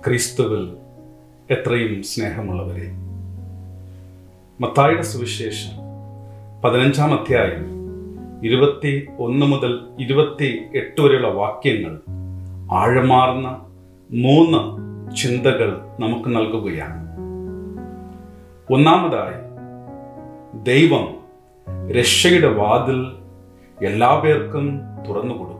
ക്രിസ്തുവിൽ എത്രയും സ്നേഹമുള്ളവരെ മത്തായുടെ സുവിശേഷം പതിനഞ്ചാം അധ്യായം ഇരുപത്തി ഒന്ന് മുതൽ ഇരുപത്തി എട്ട് വരെയുള്ള വാക്യങ്ങൾ ആഴമാർന്ന മൂന്ന് ചിന്തകൾ നമുക്ക് നൽകുകയാണ് ഒന്നാമതായി ദൈവം രക്ഷയുടെ വാതിൽ എല്ലാ പേർക്കും തുറന്നു കൊടുക്കുന്നു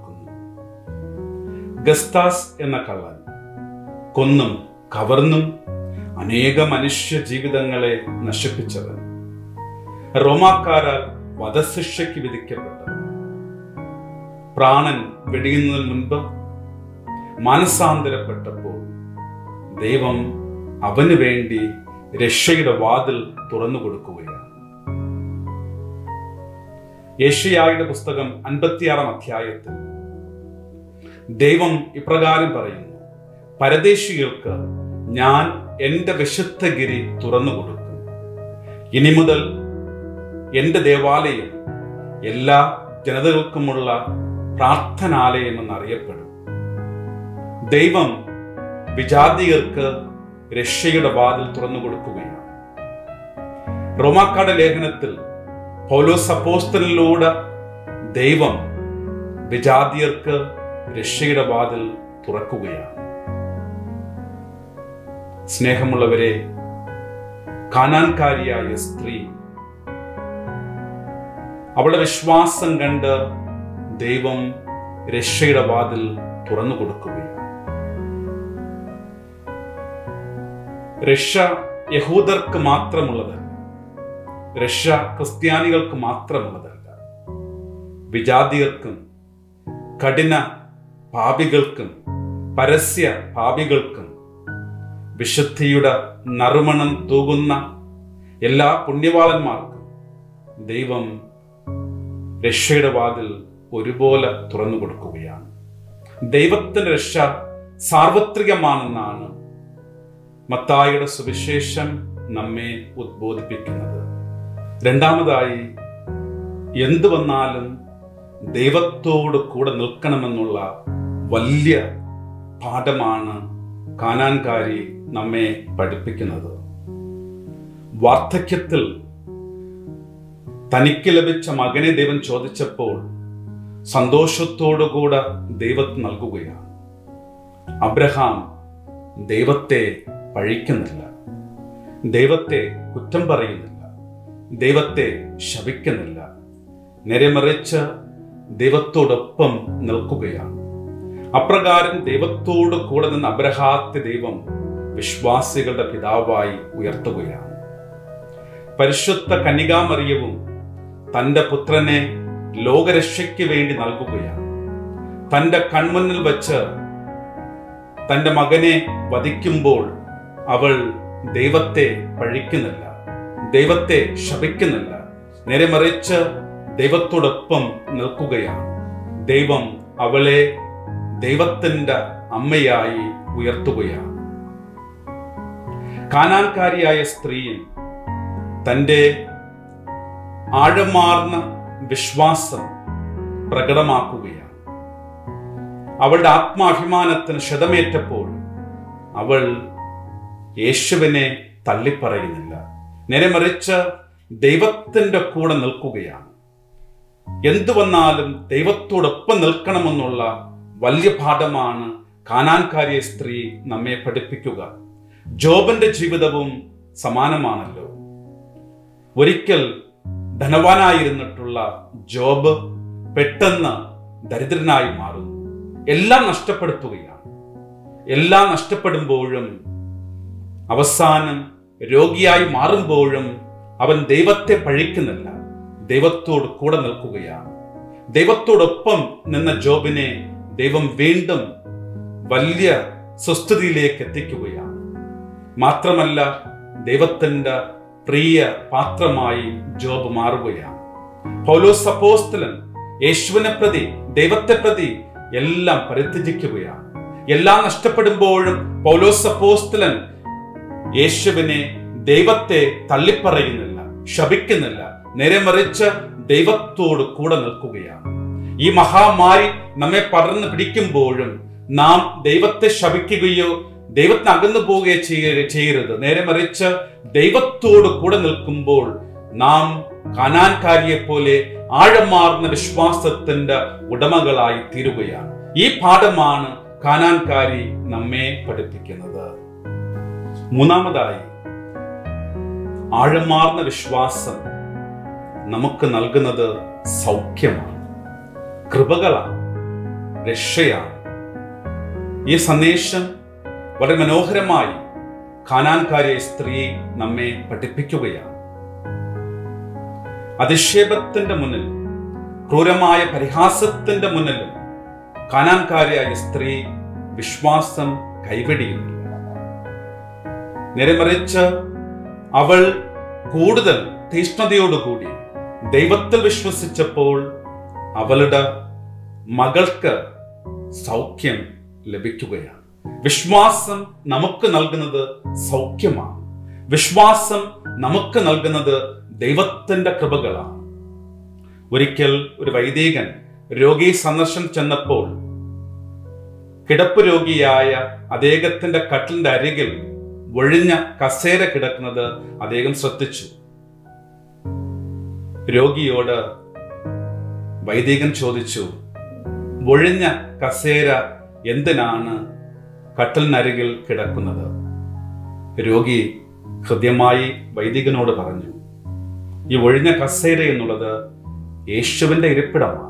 ഗസ്താസ് എന്ന കള്ളൻ കൊന്നും കവർന്നും അനേക മനുഷ്യ ജീവിതങ്ങളെ നശിപ്പിച്ചവൻ റോമാക്കാരാൽ വധശിക്ഷയ്ക്ക് വിധിക്കപ്പെട്ടവൻ പ്രാണൻ വെടിയുന്നതിന് മുൻപ് മാനസാന്തരപ്പെട്ടപ്പോൾ ദൈവം അവന് വേണ്ടി രക്ഷയുടെ വാതിൽ തുറന്നു കൊടുക്കുകയാണ് യേശയായുടെ പുസ്തകം അൻപത്തിയാറാം അധ്യായത്തിൽ ദൈവം ഇപ്രകാരം പറയുന്നു പരദേശികൾക്ക് ഞാൻ എന്റെ വിശുദ്ധഗിരി തുറന്നു കൊടുക്കും ഇനി മുതൽ എന്റെ ദേവാലയം എല്ലാ ജനതകൾക്കുമുള്ള പ്രാർത്ഥനാലയം എന്നറിയപ്പെടും ദൈവം വിജാതികർക്ക് രക്ഷയുടെ വാതിൽ തുറന്നു കൊടുക്കുകയാണ് റോമാക്കാട് ലേഖനത്തിൽ പൗലോസ് അപ്പോസ്തലിലൂടെ ദൈവം വിജാതിയർക്ക് രക്ഷയുടെ വാതിൽ തുറക്കുകയാണ് സ്നേഹമുള്ളവരെ കാനാൻകാരിയായ സ്ത്രീ അവളുടെ വിശ്വാസം കണ്ട് ദൈവം രക്ഷയുടെ വാതിൽ തുറന്നു കൊടുക്കുകയാണ് രക്ഷ യഹൂദർക്ക് മാത്രമുള്ളതല്ല രക്ഷ ക്രിസ്ത്യാനികൾക്ക് മാത്രമുള്ളതല്ല വിജാതിയർക്കും കഠിന പാപികൾക്കും പരസ്യ പാപികൾക്കും വിശുദ്ധിയുടെ നറുമണം തൂകുന്ന എല്ലാ പുണ്യവാളന്മാർക്കും ദൈവം രക്ഷയുടെ വാതിൽ ഒരുപോലെ തുറന്നു കൊടുക്കുകയാണ് ദൈവത്തിന്റെ രക്ഷ സാർവത്രികമാണെന്നാണ് മത്തായിയുടെ സുവിശേഷം നമ്മെ ഉദ്ബോധിപ്പിക്കുന്നത് രണ്ടാമതായി എന്തു വന്നാലും ദൈവത്തോട് കൂടെ നിൽക്കണമെന്നുള്ള വലിയ പാഠമാണ് കാനാൻകാരി നമ്മെ പഠിപ്പിക്കുന്നത് വാർദ്ധക്യത്തിൽ തനിക്ക് ലഭിച്ച മകനെ ദൈവം ചോദിച്ചപ്പോൾ സന്തോഷത്തോടുകൂടെ ദൈവത്തിന് നൽകുകയാണ് അബ്രഹാം ദൈവത്തെ പഴിക്കുന്നില്ല ദൈവത്തെ കുറ്റം പറയുന്നില്ല ദൈവത്തെ ശപിക്കുന്നില്ല നേരെമറിച്ച് ദൈവത്തോടൊപ്പം നിൽക്കുകയാണ് അപ്രകാരം ദൈവത്തോട് കൂടെ നിന്ന് അബ്രഹാത്തെ ദൈവം വിശ്വാസികളുടെ പിതാവായി ഉയർത്തുകയാണ് പരിശുദ്ധ കന്യകാമറിയവും തന്റെ പുത്രനെ ലോകരക്ഷയ്ക്ക് വേണ്ടി നൽകുകയാണ് തന്റെ കൺമുന്നിൽ വച്ച് തന്റെ മകനെ വധിക്കുമ്പോൾ അവൾ ദൈവത്തെ പഴിക്കുന്നില്ല ദൈവത്തെ ശപിക്കുന്നില്ല നേരെ മറിച്ച് ദൈവത്തോടൊപ്പം നിൽക്കുകയാണ് ദൈവം അവളെ ദൈവത്തിന്റെ അമ്മയായി ഉയർത്തുകയാണ് കാനാൻകാരിയായ സ്ത്രീയും തൻ്റെ ആഴമാർന്ന വിശ്വാസം പ്രകടമാക്കുകയാണ് അവളുടെ ആത്മാഭിമാനത്തിന് ക്ഷതമേറ്റപ്പോൾ അവൾ യേശുവിനെ തള്ളിപ്പറയുന്നില്ല നേരെ മറിച്ച് ദൈവത്തിന്റെ കൂടെ നിൽക്കുകയാണ് എന്തു വന്നാലും ദൈവത്തോടൊപ്പം നിൽക്കണമെന്നുള്ള വലിയ പാഠമാണ് കാനാൻകാരിയ സ്ത്രീ നമ്മെ പഠിപ്പിക്കുക ജോബന്റെ ജീവിതവും സമാനമാണല്ലോ ഒരിക്കൽ ധനവാനായിരുന്നിട്ടുള്ള ജോബ് പെട്ടെന്ന് ദരിദ്രനായി മാറുന്നു എല്ലാം നഷ്ടപ്പെടുത്തുകയാണ് എല്ലാം നഷ്ടപ്പെടുമ്പോഴും അവസാനം രോഗിയായി മാറുമ്പോഴും അവൻ ദൈവത്തെ പഴിക്കുന്നില്ല ദൈവത്തോട് കൂടെ നിൽക്കുകയാണ് ദൈവത്തോടൊപ്പം നിന്ന ജോബിനെ ദൈവം വീണ്ടും വലിയ സ്വസ്ഥതയിലേക്ക് എത്തിക്കുകയാണ് മാത്രമല്ല ദൈവത്തിന്റെ പ്രിയ പാത്രമായി ജോബ് മാറുകയാണ് പൗലോസ് അപ്പോസ്തലൻ യേശുവിനെ പ്രതി ദൈവത്തെ പ്രതി എല്ലാം പരിത്യജിക്കുകയാണ് എല്ലാം നഷ്ടപ്പെടുമ്പോഴും പൗലോസ് അപ്പോസ്തലൻ യേശുവിനെ ദൈവത്തെ തള്ളിപ്പറയുന്നില്ല ശപിക്കുന്നില്ല നേരെ മറിച്ച് ദൈവത്തോട് കൂടെ നിൽക്കുകയാണ് ഈ മഹാമാരി നമ്മെ പടർന്നു പിടിക്കുമ്പോഴും നാം ദൈവത്തെ ശപിക്കുകയോ ദൈവത്തിന് അകന്നു പോവുകയോ ചെയ്യുക ചെയ്യരുത് നേരെ മറിച്ച് ദൈവത്തോട് കൂടെ നിൽക്കുമ്പോൾ നാം കാനാൻകാരിയെ പോലെ ആഴമാർന്ന വിശ്വാസത്തിന്റെ ഉടമകളായി തീരുകയാണ് ഈ പാഠമാണ് കാനാൻകാരി നമ്മെ പഠിപ്പിക്കുന്നത് മൂന്നാമതായി ആഴമാർന്ന വിശ്വാസം നമുക്ക് നൽകുന്നത് സൗഖ്യമാണ് കൃപകളാണ് രക്ഷയാണ് ഈ സന്ദേശം വളരെ മനോഹരമായി ഖാനാൻകാരിയ സ്ത്രീ നമ്മെ പഠിപ്പിക്കുകയാണ് അധിക്ഷേപത്തിന്റെ മുന്നിൽ ക്രൂരമായ പരിഹാസത്തിന്റെ മുന്നിലും ഖാനാൻകാരിയായ സ്ത്രീ വിശ്വാസം കൈവെടിയുന്നില്ല നേരെ മറിച്ച് അവൾ കൂടുതൽ തീഷ്ണതയോടുകൂടി ദൈവത്തിൽ വിശ്വസിച്ചപ്പോൾ അവളുടെ മകൾക്ക് സൗഖ്യം ലഭിക്കുകയാണ് വിശ്വാസം നമുക്ക് നൽകുന്നത് സൗഖ്യമാണ് വിശ്വാസം നമുക്ക് നൽകുന്നത് ദൈവത്തിന്റെ കൃപകളാണ് ഒരിക്കൽ ഒരു വൈദികൻ രോഗി സന്ദർശനം ചെന്നപ്പോൾ കിടപ്പ് രോഗിയായ അദ്ദേഹത്തിന്റെ കട്ടിലിന്റെ അരികിൽ ഒഴിഞ്ഞ കസേര കിടക്കുന്നത് അദ്ദേഹം ശ്രദ്ധിച്ചു രോഗിയോട് വൈദികൻ ചോദിച്ചു ഒഴിഞ്ഞ കസേര എന്തിനാണ് കട്ടലിനരികിൽ കിടക്കുന്നത് രോഗി ഹൃദ്യമായി വൈദികനോട് പറഞ്ഞു ഈ ഒഴിഞ്ഞ കസേര എന്നുള്ളത് യേശുവിന്റെ ഇരിപ്പിടമാണ്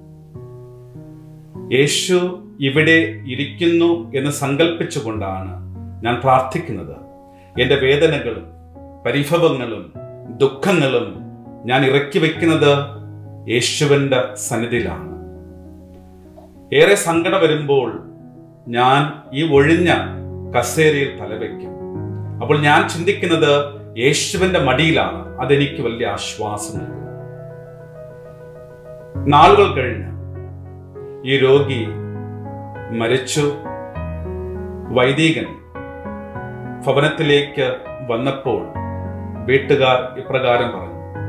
യേശു ഇവിടെ ഇരിക്കുന്നു എന്ന് സങ്കല്പിച്ചുകൊണ്ടാണ് ഞാൻ പ്രാർത്ഥിക്കുന്നത് എൻ്റെ വേദനകളും പരിഭവങ്ങളും ദുഃഖങ്ങളും ഞാൻ ഇറക്കി വെക്കുന്നത് യേശുവിൻ്റെ സന്നിധിയിലാണ് ഏറെ സങ്കടം വരുമ്പോൾ ഞാൻ ഈ ഒഴിഞ്ഞ കസേരയിൽ തലവെക്കും അപ്പോൾ ഞാൻ ചിന്തിക്കുന്നത് യേശുവിന്റെ മടിയിലാണ് അതെനിക്ക് വലിയ ആശ്വാസം നൽകുന്നത് നാളുകൾ കഴിഞ്ഞ് ഈ രോഗി മരിച്ചു വൈദികൻ ഭവനത്തിലേക്ക് വന്നപ്പോൾ വീട്ടുകാർ ഇപ്രകാരം പറഞ്ഞു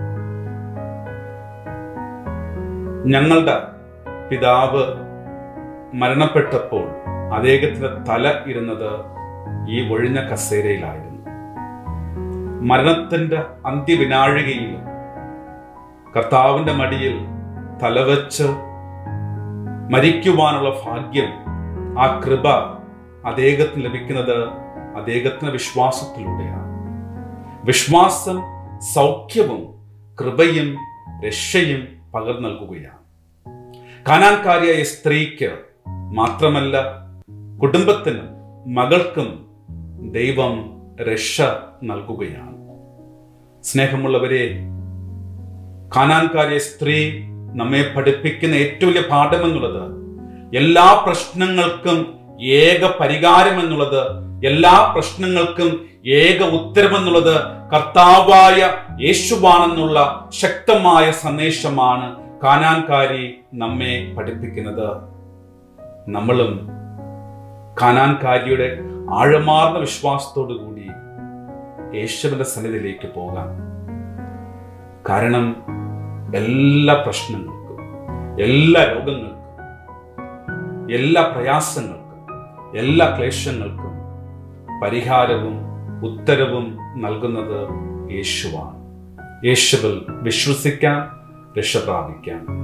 ഞങ്ങളുടെ പിതാവ് മരണപ്പെട്ടപ്പോൾ അദ്ദേഹത്തിന്റെ തല ഇരുന്നത് ഈ ഒഴിഞ്ഞ കസേരയിലായിരുന്നു മരണത്തിന്റെ അന്ത്യവിനാഴികയിലും കർത്താവിന്റെ മടിയിൽ തലവച്ച് മരിക്കുവാനുള്ള ഭാഗ്യം ആ കൃപ അദ്ദേഹത്തിന് ലഭിക്കുന്നത് അദ്ദേഹത്തിന്റെ വിശ്വാസത്തിലൂടെയാണ് വിശ്വാസം സൗഖ്യവും കൃപയും രക്ഷയും പകർന്നു നൽകുകയാണ് കാനാൻകാരിയായ സ്ത്രീക്ക് മാത്രമല്ല കുടുംബത്തിനും മകൾക്കും ദൈവം രക്ഷ നൽകുകയാണ് സ്നേഹമുള്ളവരെ കാനാൻകാരിയ സ്ത്രീ നമ്മെ പഠിപ്പിക്കുന്ന ഏറ്റവും വലിയ പാഠം എന്നുള്ളത് എല്ലാ പ്രശ്നങ്ങൾക്കും ഏക പരിഹാരം എന്നുള്ളത് എല്ലാ പ്രശ്നങ്ങൾക്കും ഏക ഉത്തരമെന്നുള്ളത് കർത്താവായ യേശുവാണെന്നുള്ള ശക്തമായ സന്ദേശമാണ് കാനാൻകാരി നമ്മെ പഠിപ്പിക്കുന്നത് നമ്മളും കാനാൻകാരിയുടെ ആഴമാർന്ന വിശ്വാസത്തോടു കൂടി യേശുവിന്റെ സന്നിധിയിലേക്ക് പോകാം കാരണം എല്ലാ പ്രശ്നങ്ങൾക്കും എല്ലാ രോഗങ്ങൾക്കും എല്ലാ പ്രയാസങ്ങൾക്കും എല്ലാ ക്ലേശങ്ങൾക്കും പരിഹാരവും ഉത്തരവും നൽകുന്നത് യേശുവാണ് യേശുവിൽ വിശ്വസിക്കാൻ രക്ഷ പ്രാപിക്കാം